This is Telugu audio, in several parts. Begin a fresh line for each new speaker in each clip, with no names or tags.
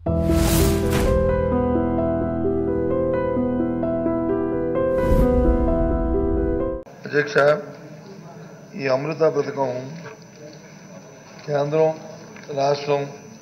అధ్యక్ష ఈ అమృత పథకం కేంద్రం రాష్ట్రం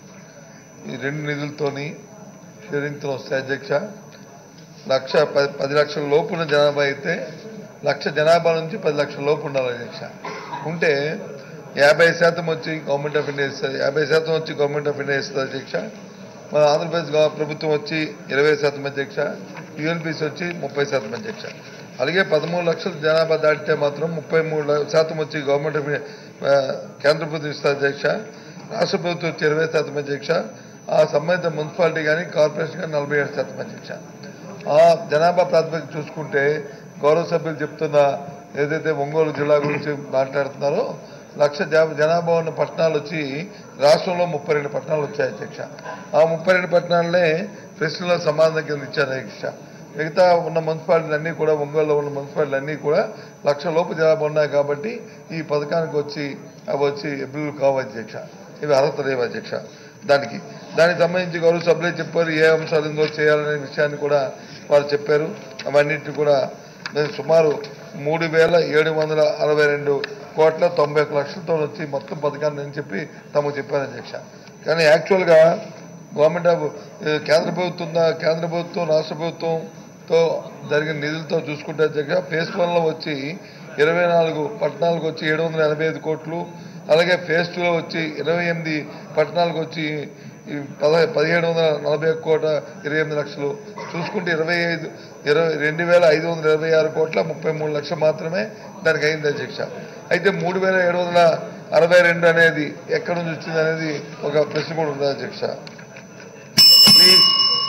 ఈ రెండు నిధులతోని షేరింగ్తో వస్తాయి అధ్యక్ష లక్ష పది పది లక్షల లోపున్న జనాభా అయితే లక్ష జనాభా నుంచి పది లక్షల లోపు ఉండాలి అధ్యక్ష ఉంటే యాభై శాతం వచ్చి గవర్నమెంట్ ఆఫ్ ఇండియా ఇస్తుంది యాభై శాతం వచ్చి గవర్నమెంట్ ఆఫ్ ఇండియా ఇస్తుంది అధ్యక్ష మన ఆంధ్రప్రదేశ్ గవ- ప్రభుత్వం వచ్చి ఇరవై శాతం అధ్యక్ష యూఎన్పిసి వచ్చి ముప్పై శాతం అధ్యక్ష అలాగే పదమూడు లక్షల జనాభా దాటితే మాత్రం ముప్పై మూడు ల- శాతం వచ్చి గవర్నమెంట్ ఆఫ్ ఇండియా ఆ, కేంద్ర ప్రభుత్వం ఇస్తుంది అధ్యక్ష రాష్ట్ర ప్రభుత్వం వచ్చి ఇరవై శాతం అధ్యక్ష ఆ సంబంధిత మున్సిపాలిటీ కానీ కార్పొరేషన్ కానీ నలభై ఏడు శాతం అధ్యక్ష ఆ జనాభా ప్రాతిపదిక చూసుకుంటే గౌరవ సభ్యులు చెప్తున్న ఏదైతే ఒంగోలు జిల్లా గురించి మాట్లాడుతున్నారో లక్ష జా- జనాభా ఉన్న పట్టణాలు వచ్చి రాష్ట్రంలో ముప్పై రెండు పట్టణాలు వచ్చాయి అధ్యక్ష ఆ ముప్పై రెండు పట్టణాలనే ప్రశ్నలో సమాధానం కింద ఇచ్చారు అధ్యక్ష మిగతా ఉన్న మున్సిపాలిటీలు అన్నీ కూడా ఒంగోలులో ఉన్న మున్సిపాలిటీలు అన్నీ కూడా లక్ష లోపు జనాభా ఉన్నాయి కాబట్టి ఈ పథకానికి వచ్చి అవి వచ్చి ఎబ్రిల్ కావు అధ్యక్ష ఇవి అర్హత లేవు అధ్యక్ష దానికి దానికి సంబంధించి గౌరవ సభ్యులే చెప్పారు ఏ అంశాలు ఇందులో చేయాలనే విషయాన్ని కూడా వారు చెప్పారు అవన్నిటిని కూడా నేను సుమారు మూడు వేల ఏడు వందల అరవై రెండు కోట్ల తొంభై ఒక్క లక్షలతో వచ్చి మొత్తం పథకాన్ని అని చెప్పి తమకు చెప్పారు అధ్యక్ష కానీ యాక్చువల్గా గవర్నమెంట్ ఆఫ్ ఏ, కేంద్ర ప్రభుత్వం కేంద్ర ప్రభుత్వం రాష్ట్ర ప్రభుత్వంతో జరిగిన నిధులతో చూసుకుంటే అధ్యక్ష ఫేస్ వన్లో వచ్చి ఇరవై నాలుగు పట్టణాలకు వచ్చి ఏడు వందల ఎనభై ఐదు కోట్లు అలాగే ఫేజ్ టూలో వచ్చి ఇరవై ఎనిమిది పట్టణాలకు వచ్చి ఈ పద పదిహేడు వందల నలభై ఒక్క కోట ఇరవై ఎనిమిది లక్షలు చూసుకుంటే ఇరవై ఐదు ఇరవై రెండు వేల ఐదు వందల ఇరవై ఆరు కోట్ల ముప్పై మూడు లక్షలు మాత్రమే దానికి అయింది అధ్యక్ష అయితే మూడు వేల ఏడు వందల అరవై రెండు అనేది ఎక్కడి నుంచి వచ్చింది అనేది ఒక ప్రశ్న కూడా ఉంది అధ్యక్ష ప్లీజ్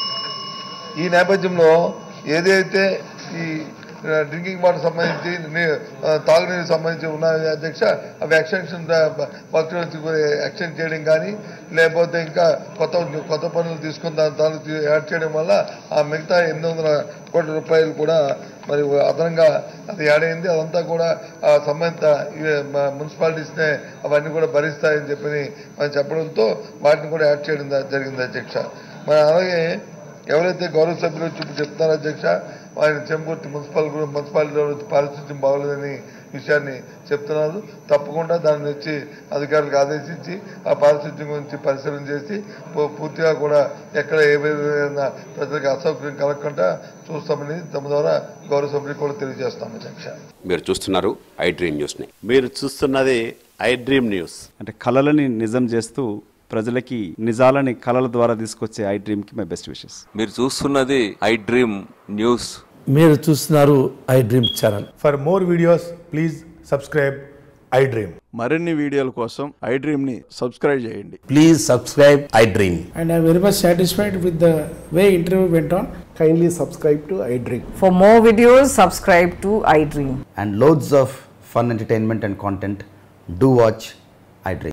ఈ నేపథ్యంలో ఏదైతే ఈ డ్రింకింగ్ వాటర్ సంబంధించి నీ- ఆ, తాగునీరు సంబంధించి ఉన్నాయి అధ్యక్ష అవి ఎక్స్టెన్షన్ వర్క్ ఎక్స్టెండ్ చేయడం కానీ లేకపోతే ఇంకా కొత్త కొత్త పనులు తీసుకుని దాని తాలూకు యాడ్ చేయడం వల్ల ఆ మిగతా ఎనిమిది వందల కోట్ల రూపాయలు కూడా మరి అదనంగా అది యాడ్ అయింది అదంతా కూడా ఆ సంబంధిత ఇవే మ- మున్సిపాలిటీస్నే అవన్నీ కూడా భరిస్తాయని చెప్పి మనం చెప్పడంతో వాటిని కూడా యాడ్ చేయడం ద- జరిగింది అధ్యక్ష మరి అలాగే ఎవరైతే గౌరవ సభ్యులు వచ్చి ఇప్పుడు చెప్తున్నారో అధ్యక్ష ఆయన చెంబూర్తి మున్సిపల్ గు- మున్సిపాలిటీలో వచ్చి పారిశుద్ధ్యం బాగోలేదని విషయాన్ని చెప్తున్నారు తప్పకుండా దాన్ని వచ్చి అధికారులకు ఆదేశించి ఆ పారిశుద్ధ్యం గురించి పరిశీలన చేసి పూ- పూర్తిగా కూడా ఎక్కడ ఏ విధమైన ప్రజలకు అసౌకర్యం కలగకుండా చూస్తామని తమ ద్వారా గౌరవ సభ్యులకు కూడా తెలియజేస్తాం అధ్యక్ష
మీరు చూస్తున్నారు ఐ డ్రీమ్ న్యూస్ని
మీరు చూస్తున్నది ఐ డ్రీమ్ న్యూస్
అంటే కళలని నిజం చేస్తూ ప్రజలకి నిజాలని కళల ద్వారా తీసుకొచ్చే ఐ డ్రీమ్కి మై బెస్ట్ విషెస్
మీరు చూస్తున్నది ఐ డ్రీమ్ న్యూస్
మీరు చూస్తున్నారు I dream channel
For more videos, please subscribe iDream.
మరిన్ని వీడియోల కోసం ఐ డ్రీమ్ని సబ్స్క్రైబ్ చేయండి
please subscribe I dream
and I'm very much satisfied with the way interview went on.
Kindly subscribe to iDream.
For more videos, subscribe to iDream.
and loads of fun entertainment and content, do watch iDream.